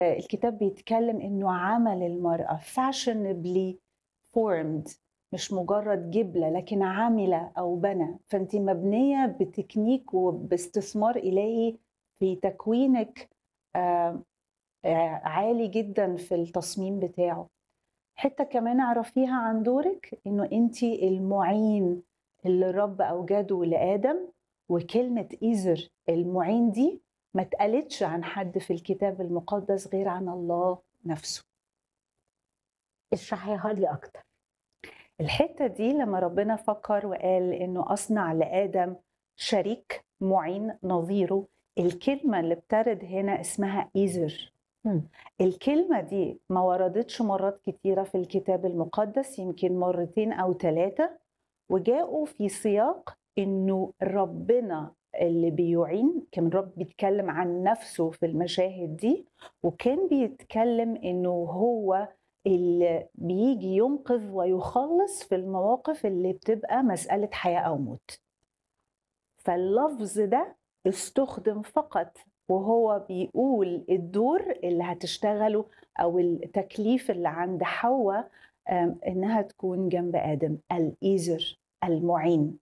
الكتاب بيتكلم إنه عمل المرأة fashionably formed مش مجرد جبلة لكن عامل أو بنى فأنت مبنية بتكنيك وباستثمار إلهي في تكوينك آه، آه، عالي جدا في التصميم بتاعه حتة كمان اعرفيها عن دورك إنه أنت المعين اللي الرب أوجده لآدم وكلمة إيزر المعين دي ما اتقالتش عن حد في الكتاب المقدس غير عن الله نفسه اشرحيها لي اكتر الحتة دي لما ربنا فكر وقال إنه أصنع لآدم شريك معين نظيره الكلمة اللي بترد هنا اسمها إيزر مم. الكلمة دي ما وردتش مرات كتيرة في الكتاب المقدس يمكن مرتين أو ثلاثة وجاءوا في سياق إنه ربنا اللي بيعين كان رب بيتكلم عن نفسه في المشاهد دي وكان بيتكلم إنه هو اللي بيجي ينقذ ويخلص في المواقف اللي بتبقى مسألة حياة أو موت فاللفظ ده استخدم فقط وهو بيقول الدور اللي هتشتغله أو التكليف اللي عند حواء آم، إنها تكون جنب آدم الإيزر المعين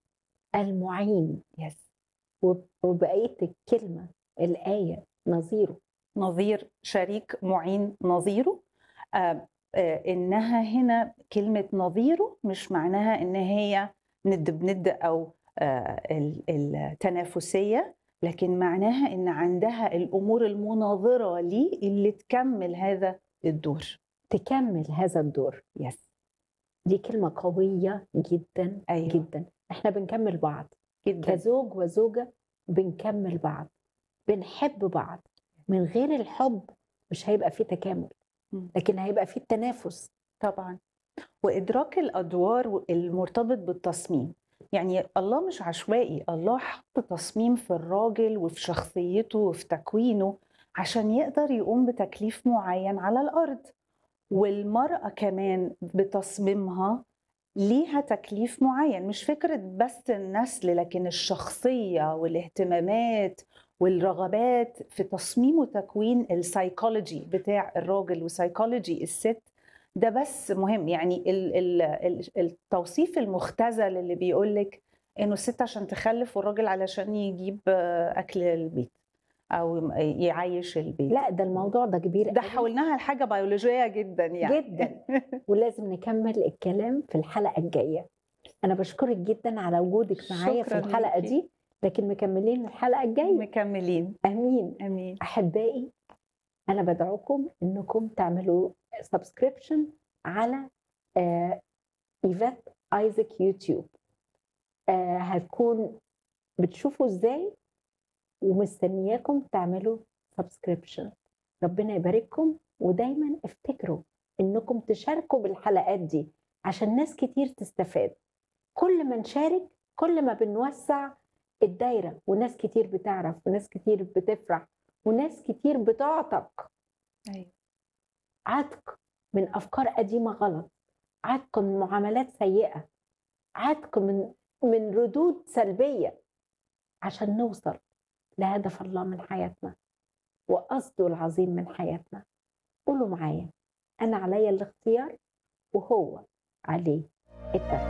المعين يس وب- وبقيه الكلمه الايه نظيره نظير شريك معين نظيره آه، آه، انها هنا كلمه نظيره مش معناها ان هي ند بند او آه، ال- التنافسيه لكن معناها ان عندها الامور المناظره ليه اللي تكمل هذا الدور تكمل هذا الدور يس دي كلمه قويه جدا أيوة. جدا احنا بنكمل بعض جدا كزوج وزوجه بنكمل بعض بنحب بعض من غير الحب مش هيبقى فيه تكامل مم. لكن هيبقى فيه التنافس طبعا وادراك الادوار المرتبط بالتصميم يعني الله مش عشوائي الله حط تصميم في الراجل وفي شخصيته وفي تكوينه عشان يقدر يقوم بتكليف معين على الارض والمراه كمان بتصميمها ليها تكليف معين مش فكره بس النسل لكن الشخصيه والاهتمامات والرغبات في تصميم وتكوين السايكولوجي بتاع الراجل وسايكولوجي الست ده بس مهم يعني ال- ال- ال- التوصيف المختزل اللي بيقول لك انه الست عشان تخلف والراجل علشان يجيب آه، اكل البيت او يعيش البيت لا ده الموضوع ده كبير ده قوي حولناها لحاجه بيولوجيه جدا يعني جدا ولازم نكمل الكلام في الحلقه الجايه انا بشكرك جدا على وجودك معايا في شكراً الحلقه ليكي. دي لكن مكملين الحلقه الجايه مكملين امين امين احبائي انا بدعوكم انكم تعملوا سبسكريبشن على آه، ايفات ايزك يوتيوب آه، هتكون بتشوفوا ازاي ومستنياكم تعملوا سبسكريبشن ربنا يبارككم ودايما افتكروا انكم تشاركوا بالحلقات دي عشان ناس كتير تستفاد كل ما نشارك كل ما بنوسع الدايرة وناس كتير بتعرف وناس كتير بتفرح وناس كتير بتعتق أيوة. عتق من أفكار قديمة غلط عتق من معاملات سيئة عتق من من ردود سلبية عشان نوصل لهدف الله من حياتنا وقصده العظيم من حياتنا قولوا معايا أنا عليا الاختيار وهو عليه التفكير